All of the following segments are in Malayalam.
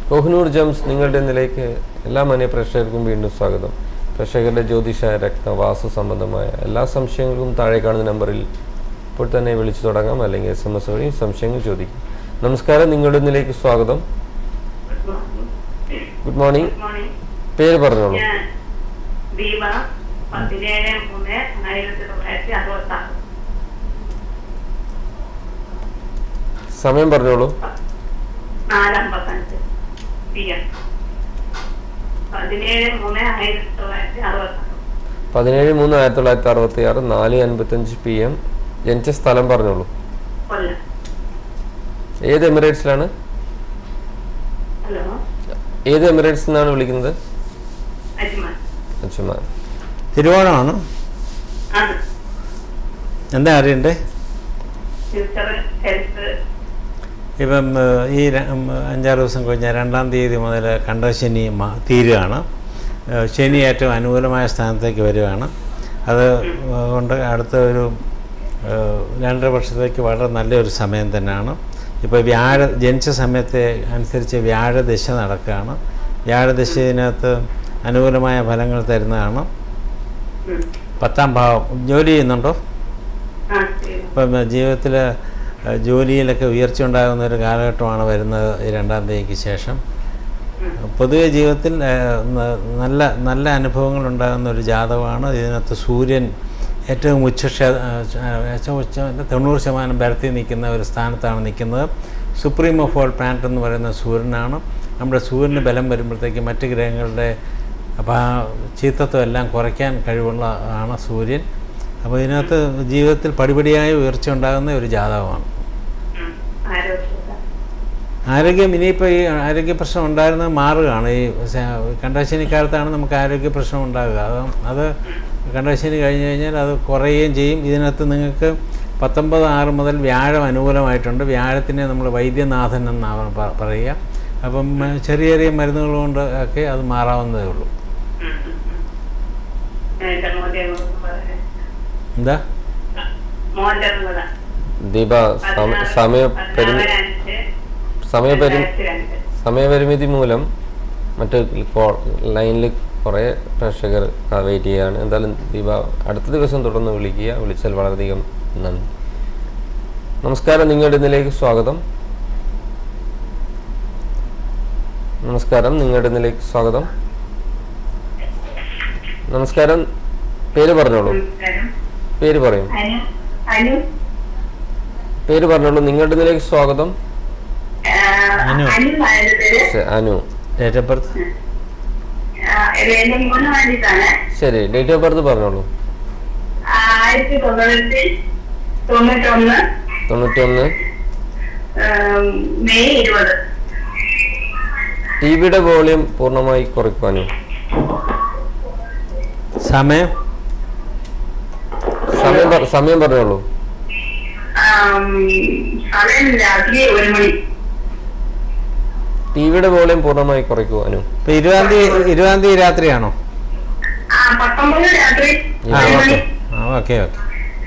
കോഹിനൂർ ജംസ് നിങ്ങളുടെ നിലയ്ക്ക് എല്ലാ മാന്യ പ്രേക്ഷകർക്കും വീണ്ടും സ്വാഗതം പ്രേക്ഷകരുടെ ജ്യോതിഷ രക്ത വാസ്തു സംബന്ധമായ എല്ലാ സംശയങ്ങൾക്കും താഴെ കാണുന്ന നമ്പറിൽ ഇപ്പോൾ തന്നെ വിളിച്ചു തുടങ്ങാം അല്ലെങ്കിൽ എസ് എം എസ് വഴി സംശയങ്ങൾ ചോദിക്കും നമസ്കാരം നിങ്ങളുടെ നിലയ്ക്ക് സ്വാഗതം ഗുഡ് മോർണിംഗ് ഗുഡ് മോർണിംഗ് പേര് പറഞ്ഞോളൂ ഞാൻ ദീപ പതിനേഴ് മൂന്ന് ആയിരത്തി തൊള്ളായിരത്തി അറുപത്തി ആറ് സമയം പറഞ്ഞോളൂ നാലമ്പത്തഞ്ച് പി എം പതിനേഴ് മൂന്ന് ആയിരത്തി തൊള്ളായിരത്തി അറുപത്തി ആറ് പതിനേഴ് മൂന്ന് ആയിരത്തി തൊള്ളായിരത്തി അറുപത്തി ആറ് നാല് അൻപത്തഞ്ച് പി എം ജനിച്ച സ്ഥലം പറഞ്ഞോളൂ കൊല്ലം ഏത് എമിറേറ്റ്സിലാണ് ഹലോ ഏത് എമിറേറ്റ്സിൽ നിന്നാണ് വിളിക്കുന്നത് അജ്മാൻ അച്ഛമാൻ തിരുവോണമാണ് ആണ് എന്താ അറിയണ്ടേ ഫ്യൂച്ചർ ഹെൽത്ത് ഇപ്പം ഏഹ്, ഈ ര- ഉം, അഞ്ചാറ് ദിവസം കഴിഞ്ഞാൽ രണ്ടാം തീയതി മുതൽ കണ്ടശനി മ- തീരുകയാണ് ഏഹ്, ശനി ഏറ്റവും അനുകൂലമായ സ്ഥാനത്തേക്ക് വരികയാണ് അത് കൊണ്ട് അടുത്ത ഒരു ഏഹ്, രണ്ടര വർഷത്തേക്ക് വളരെ നല്ലൊരു സമയം തന്നെയാണ് ഇപ്പോൾ വ്യാഴ ജനിച്ച സമയത്തെ അനുസരിച്ച് വ്യാഴദശ നടക്കുകയാണ് വ്യാഴദശ ഇതിനകത്ത് അനുകൂലമായ ഫലങ്ങൾ തരുന്നതാണ് പത്താം ഭാവം ജോലി ചെയ്യുന്നുണ്ടോ ആ ശരി ഇപ്പം ജീവിതത്തിൽ ജോലിയിലൊക്കെ ഉയർച്ച ഉണ്ടാകുന്ന ഒരു കാലഘട്ടമാണ് വരുന്നത് ഈ രണ്ടാം തീയതിക്ക് ശേഷം പൊതുവെ ജീവിതത്തിൽ ആ, ന- നല്ല നല്ല അനുഭവങ്ങൾ ഉണ്ടാകുന്ന ഒരു ജാതകമാണ് ഇതിനകത്ത് സൂര്യൻ ഏറ്റവും ഉച്ച ക്ഷേ- ആ, ആ, ഏറ്റവും ഉച്ച തൊണ്ണൂറ് ശതമാനം പരത്തി നിൽക്കുന്ന ഒരു സ്ഥാനത്താണ് നിൽക്കുന്നത് സുപ്രീം ഓഫ് ഓൾ പ്ലാനറ്റ് എന്ന് പറയുന്ന സൂര്യനാണ് നമ്മുടെ സൂര്യന് ബലം വരുമ്പോഴത്തേക്ക് മറ്റ് ഗ്രഹങ്ങളുടെ അപ്പോൾ ആ ചീത്തത്വം എല്ലാം കുറയ്ക്കാൻ കഴിവുള്ള ആണ് സൂര്യൻ അപ്പോൾ ഇതിനകത്ത് ജീവിതത്തിൽ പടിപടിയായ ഉയർച്ച ഉണ്ടാകുന്ന ഒരു ജാതകമാണ് ആരോഗ്യ ആരോഗ്യം ഇനിയിപ്പോൾ ഈ ആരോഗ്യ പ്രശ്നം ഉണ്ടായിരുന്നത് മാറുകയാണ് ഈ സ- കണ്ടശനിക്കാലത്താണ് നമുക്ക് ആരോഗ്യ പ്രശ്നം ഉണ്ടാകുക അത് അത് കണ്ടശനി കഴിഞ്ഞ് കഴിഞ്ഞാൽ അത് കുറയുകയും ചെയ്യും ഇതിനകത്ത് നിങ്ങൾക്ക് പത്തൊമ്പത് ആറ് മുതൽ വ്യാഴം അനുകൂലമായിട്ടുണ്ട് വ്യാഴത്തിനെ നമ്മൾ വൈദ്യനാഥൻ എന്നാണ് പ- പറയുക അപ്പം ഏ, ചെറിയ ചെറിയ മരുന്നുകൾ കൊണ്ട് ഒക്കെ അത് മാറാവുന്നതേ ഉള്ളൂ എന്റെ മോന്റെ പറയാം എന്താ മോന്റെ കൂടെ ദീപ സമ- സമയ പരിമി പതിനാറ് സമയപരി രണ്ടായിരത്തി രണ്ട് സമയപരിമിതി മൂലം മറ്റ് ലൈനിൽ കുറേ പ്രേക്ഷകർ വെയിറ്റ് ചെയ്യുകയാണ് എന്തായാലും ദീപ അടുത്ത ദിവസം തുടർന്ന് വിളിക്കുക വിളിച്ചാൽ വളരെയധികം നന്ദി നമസ്കാരം നിങ്ങളുടെ ഇതിലേക്ക് സ്വാഗതം നമസ്കാരം നിങ്ങളുടെ ഇതിലേക്ക് സ്വാഗതം നമസ്കാരം പേര് പറഞ്ഞോളൂ നമസ്കാരം പേര് പറയും അനു അനു പേര് പറഞ്ഞോളൂ നിങ്ങളുടെ ഇതിലേക്ക് സ്വാഗതം ആ, അനു. അനു എന്നാണ് പേര് ശ- അനു ഡേറ്റ് ഓഫ് ബർത്ത് ആ, ഇത് എന്റെ മൂന്ന് വേണ്ടിയിട്ടാണ് ശരി ഡേറ്റ് ഓഫ് ബർത്ത് പറഞ്ഞോളൂ ആയിരത്തി തൊള്ളായിരത്തി തൊണ്ണൂറ്റൊന്ന് തൊണ്ണൂറ്റൊന്ന് ഉം, മെയ് ഇരുപത് ടി വിയുടെ വോളിയം പൂർണ്ണമായി കുറയ്ക്കുവാനും സമയം സമയം പ- സമയം പറഞ്ഞോളൂ ആം, സമയം രാത്രി ഒരു മണി ടി വിയുടെ വോളിയം പൂർണ്ണമായി കുറയ്ക്കുവാനും ഇപ്പോൾ ഇരുപതാം തീയതി ഇരുപതാം തീയതി രാത്രിയാണോ ആ പത്തൊമ്പത് രാത്രി ആ ഒരു മണി ഓക്കെ ആ ഓക്കെ ഓക്കെ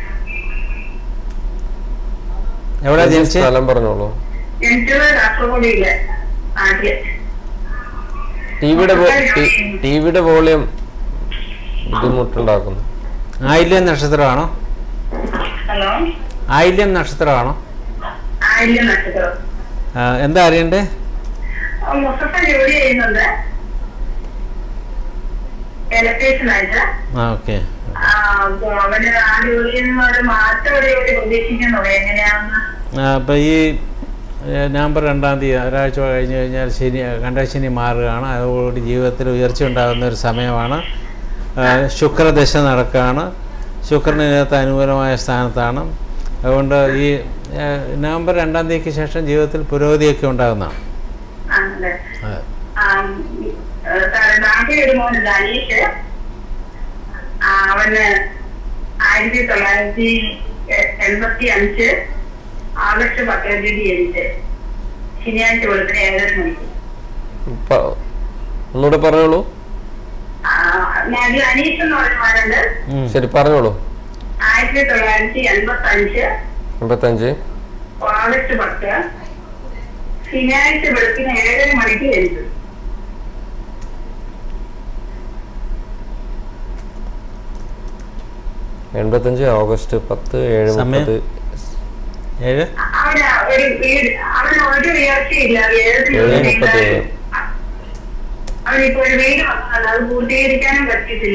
എവിടെ ജനിച്ചേ സ്ഥലം പറഞ്ഞോളൂ എനിക്കത് കാസർഗോഡില്ല ആദ്യം ടി വിയുടെ ടി വിയുടെ വോളിയം ബുദ്ധിമുട്ടുണ്ടാക്കുന്നു ആയില്യം നക്ഷത്രമാണോ ഹലോ ആയില്യം നക്ഷത്രമാണോ ആയിരം നക്ഷത്രം ആ, എന്താ അറിയണ്ടേ ആ, മുസ്തഫ ജോലി ചെയ്യുന്നുണ്ട് ഇലക്ട്രീഷ്യൻ ആയിട്ട് ആ ഓക്കെ ആ, അപ്പൊ അവന് ആ ജോലിയിൽ നിന്ന് ഒരു മാറ്റം ഒരു ജോലി പ്രതീക്ഷിക്കുന്നു എങ്ങനെയാണെന്ന് അപ്പോൾ ഈ ഏ, നവംബർ രണ്ടാം തീയതി ഒരാഴ്ച കഴിഞ്ഞ് കഴിഞ്ഞാൽ ശനി കണ്ടശനി മാറുകയാണ് അതോടുകൂടി ജീവിതത്തിൽ ഉയർച്ച ഉണ്ടാകുന്ന ഒരു സമയമാണ് ആ, ശുക്രദശ നടക്കുകയാണ് ശുക്രനിനകത്ത് അനുകൂലമായ സ്ഥാനത്താണ് അതുകൊണ്ട് ഈ ഏ, നവംബർ രണ്ടാം തീയതിക്ക് ശേഷം ജീവിതത്തിൽ പുരോഗതിയൊക്കെ ഉണ്ടാകുന്നതാണ് ആണല്ലേ അതെ. ആം, ഏഹ് സാറേ, നാട്ടിൽ ഒരു മോനുണ്ട് അനീഷ് ആ, അവന് ആയിരത്തി തൊള്ളായിരത്തി എ- എൺപത്തി അഞ്ച് ആഗസ്റ്റ് പത്താം തീയതി ജനിച്ച് ശനിയാഴ്ച വെളുപ്പിന് ഏഴര മണിക്ക് പ- ഒന്നുകൂടെ പറഞ്ഞോളൂ ആ, ഞാൻ ഈ അനീഷ് എന്ന് പറഞ്ഞ മോനുണ്ട് ഉം. ശരി പറഞ്ഞോളൂ ആയിരത്തി തൊള്ളായിരത്തി എൺപത്തി അഞ്ച് എൺപത്തഞ്ച് ആഗസ്റ്റ് പത്ത് ശനിയാഴ്ച വെളുപ്പിന് ഏഴര മണിക്ക് ജനിച്ചു എൺപത്തഞ്ച് ഓഗസ്റ്റ് പത്ത് ഏഴ് സമയം? മുപ്പത് ഏഴ് അവന് ഒരു വീട് അവന് ഒരു ഉയർച്ചയില്ല ഏഴ് ഏഴ് മുപ്പത്തേഴ്. അവനിപ്പോ ഒരു വീട് വന്നത് അത് പൂർത്തീകരിക്കാനും പറ്റിയിട്ടില്ല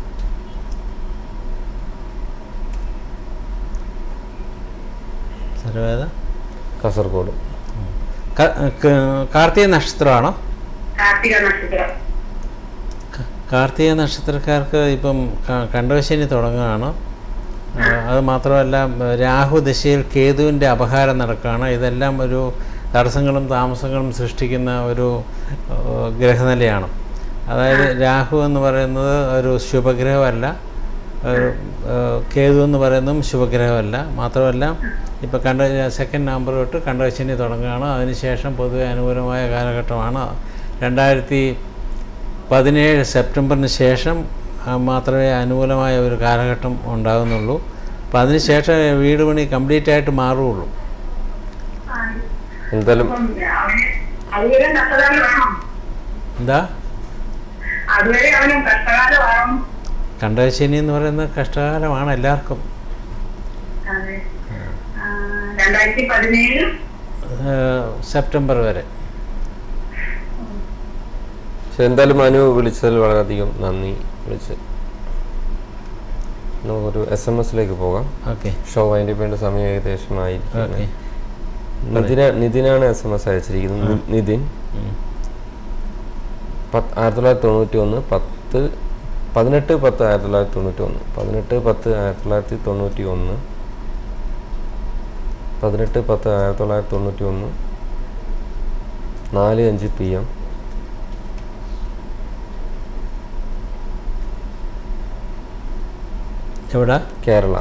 സർവേദ കാസർഗോഡ് ക- ക- കാർത്തിക നക്ഷത്രമാണോ കാർത്തിക നക്ഷത്രം ക- കാർത്തിക നക്ഷത്രക്കാർക്ക് ഇപ്പം ക- കണ്ടവശനി തുടങ്ങുകയാണ് ആ, അത് മാത്രമല്ല രാഹു ദശയിൽ കേതുവിൻ്റെ അപഹാരം നടക്കുകയാണ് ഇതെല്ലാം ഒരു തടസ്സങ്ങളും താമസങ്ങളും സൃഷ്ടിക്കുന്ന ഒരു ആ, ഗ്രഹനിലയാണ് അതായത് രാഹു എന്ന് പറയുന്നത് ഒരു ശുഭഗ്രഹമല്ല ഒരു ആ, കേതു എന്ന് പറയുന്നതും ശുഭഗ്രഹമല്ല മാത്രമല്ല ഇപ്പോൾ കണ്ട സെക്കൻഡ് നമ്പർ തൊട്ട് കണ്ടവശനി തുടങ്ങുകയാണ് അതിനുശേഷം പൊതുവെ അനുകൂലമായ കാലഘട്ടമാണ് രണ്ടായിരത്തി പതിനേഴ് സെപ്റ്റംബറിന് ശേഷം ആ, മാത്രമേ അനുകൂലമായ ഒരു കാലഘട്ടം ഉണ്ടാകുന്നുള്ളൂ അപ്പം അതിനുശേഷം വീട് പണി കംപ്ലീറ്റ് ആയിട്ട് മാറുകയുള്ളൂ എന്തായാലും അപ്പം അവന് അതുവരെ കഷ്ടകാലം വേണം എന്താ അതുവരെ അവനും കഷ്ടകാലം വേണം കണ്ടശനി എന്ന് പറയുന്നത് കഷ്ടകാലമാണ് എല്ലാവർക്കും അതെ ആ, രണ്ടായിരത്തി പതിനേഴ് ഏഹ് സെപ്റ്റംബർ വരെ പക്ഷെ എന്തായാലും മനു വിളിച്ചതിൽ വളരെയധികം നന്ദി വിളിച്ച് നമുക്കൊരു എസ് എം എസിലേക്ക് പോകാം ഓക്കെ ഷോ വൈൻഡ് വേണ്ട സമയം ഏകദേശമായിരിക്കും ഓക്കെ നിതിന നിതിനാണ് എസ് എം എസ് അയച്ചിരിക്കുന്നത് നി- നിതിൻ പത്ത് ആയിരത്തി തൊള്ളായിരത്തി തൊണ്ണൂറ്റി ഒന്ന് പത്ത് പതിനെട്ട് പത്ത് ആയിരത്തി തൊള്ളായിരത്തി തൊണ്ണൂറ്റി ഒന്ന് പതിനെട്ട് പത്ത് ആയിരത്തി തൊള്ളായിരത്തി തൊണ്ണൂറ്റി ഒന്ന് പതിനെട്ട് പത്ത് ആയിരത്തി തൊള്ളായിരത്തി തൊണ്ണൂറ്റി ഒന്ന് നാല് അഞ്ച് പി എം എവിടെ കേരള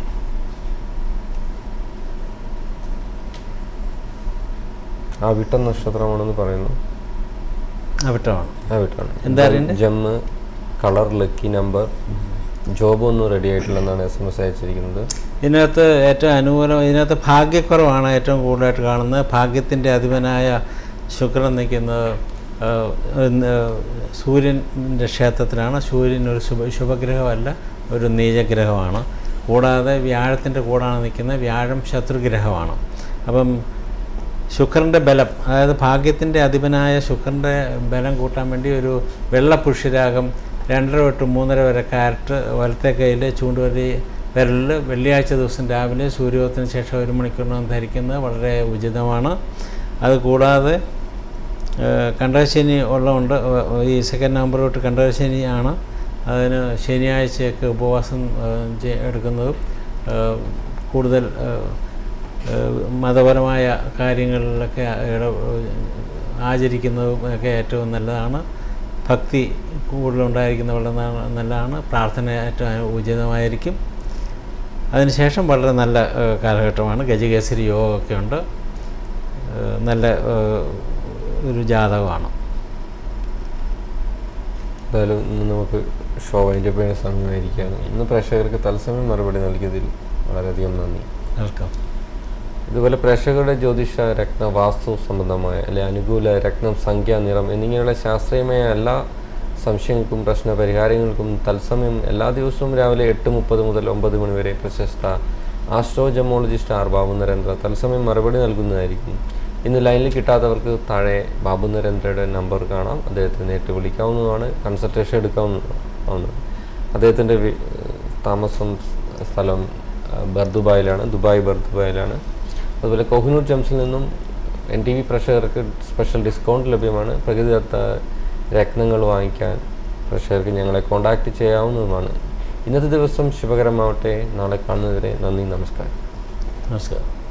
ആ വിട്ട നക്ഷത്രമാണെന്ന് പറയുന്നു അവിട്ടമാണ് ആ വിട്ടാണ് എന്താ അറിയണ്ടേ? Gem colour lucky number job ഒന്നും റെഡി ആയിട്ടില്ലെന്നാണ് എസ് എം എസ് അയച്ചിരിക്കുന്നത് ഇതിനകത്ത് ഏറ്റവും അനുകൂലം ഇതിനകത്ത് ഭാഗ്യക്കുറവാണ് ഏറ്റവും കൂടുതലായിട്ട് കാണുന്നത് ഭാഗ്യത്തിൻ്റെ അധിപനായ ശുക്രൻ നിൽക്കുന്നത് ആ, ഇന്ന് സൂര്യൻ്റെ ക്ഷേത്രത്തിലാണ് സൂര്യൻ ഒരു ശുഭ ശുഭഗ്രഹമല്ല ഒരു നീചഗ്രഹമാണ് കൂടാതെ വ്യാഴത്തിൻ്റെ കൂടാണ് നിൽക്കുന്നത് വ്യാഴം ശത്രുഗ്രഹമാണ് അപ്പം ശുക്രൻ്റെ ബലം അതായത് ഭാഗ്യത്തിൻ്റെ അധിപനായ ശുക്രൻ്റെ ബലം കൂട്ടാൻ വേണ്ടി ഒരു വെള്ള പുഷ്യരാഗം രണ്ടര തൊട്ട് മൂന്നര വരെ കാരറ്റ് വലത്തെ കയ്യിൽ ചൂണ്ടുവരി വിരലിൽ വെള്ളിയാഴ്ച ദിവസം രാവിലെ സൂര്യോദയത്തിന് ശേഷം ഒരു മണിക്കൂറിനകം ധരിക്കുന്നത് വളരെ ഉചിതമാണ് അതുകൂടാതെ ഏഹ്, കണ്ടകശനി ഉള്ളതുകൊണ്ട് ഏഹ്, ഈ സെക്കൻഡ് നമ്പർ തൊട്ട് കണ്ടകശനിയാണ് അതിന് ശനിയാഴ്ചയൊക്കെ ഉപവാസം ഏഹ്, ചെ- എടുക്കുന്നതും ഏഹ്, കൂടുതൽ ഏഹ്, ഏഹ്, മതപരമായ കാര്യങ്ങളിലൊക്കെ ഇട ആചരിക്കുന്നതും ഒക്കെ ഏറ്റവും നല്ലതാണ് ഭക്തി കൂടുതലുണ്ടായിരിക്കുന്ന വളരെ ന- നല്ലതാണ് പ്രാർത്ഥന ഏറ്റവും ഉചിതമായിരിക്കും അതിനുശേഷം വളരെ നല്ല ഏഹ്, കാലഘട്ടമാണ് ഗജകേസരി യോഗമൊക്കെ ഉണ്ട് ഏഹ്, നല്ല ഏഹ്, ഒരു ജാതകമാണ് എന്തായാലും ഇന്ന് നമുക്ക് ഷോ വൈൻഡ് അപ്പ് ചെയ്യുന്ന സമയമായിരിക്കുകയാണ് ഇന്ന് പ്രേക്ഷകർക്ക് തത്സമയം മറുപടി നൽകിയതിൽ വളരെയധികം നന്ദി വെൽക്കം ഇതുപോലെ പ്രേക്ഷകരുടെ ജ്യോതിഷ രത്ന വാസ്തു സംബന്ധമായ അല്ലെ അനുകൂല രത്നം സംഖ്യ നിറം എന്നിങ്ങനെയുള്ള ശാസ്ത്രീയമായ എല്ലാ സംശയങ്ങൾക്കും പ്രശ്ന പരിഹാരങ്ങൾക്കും തത്സമയം എല്ലാ ദിവസവും രാവിലെ എട്ട് മുപ്പത് മുതൽ ഒമ്പത് മണി വരെ പ്രശസ്ത ആസ്ട്രോജമോളജിസ്റ്റ് ആർ ബാബു നരേന്ദ്ര തത്സമയം മറുപടി നൽകുന്നതായിരിക്കും ഇന്ന് ലൈനിൽ കിട്ടാത്തവർക്ക് താഴെ ബാബു നരേന്ദ്രയുടെ നമ്പർ കാണാം അദ്ദേഹത്തെ നേരിട്ട് വിളിക്കാവുന്നതാണ് കൺസൾട്ടേഷൻ എടുക്കാവുന്നതാണ് അദ്ദേഹത്തിൻ്റെ വി- താമസം സ്ഥലം ആ, ബർദുബായിലാണ് ദുബായ് ബർദുബായിലാണ് അതുപോലെ കോഹിനൂർ ജംസിൽ നിന്നും എൻ ടി വി പ്രേക്ഷകർക്ക് സ്പെഷ്യൽ ഡിസ്കൗണ്ട് ലഭ്യമാണ് പ്രകൃതിദത്ത രത്നങ്ങൾ വാങ്ങിക്കാൻ പ്രേക്ഷകർക്ക് ഞങ്ങളെ കോൺടാക്റ്റ് ചെയ്യാവുന്നതുമാണ് ഇന്നത്തെ ദിവസം ശുഭകരമാവട്ടെ നാളെ കാണുന്നതുവരെ നന്ദി നമസ്കാരം നമസ്കാരം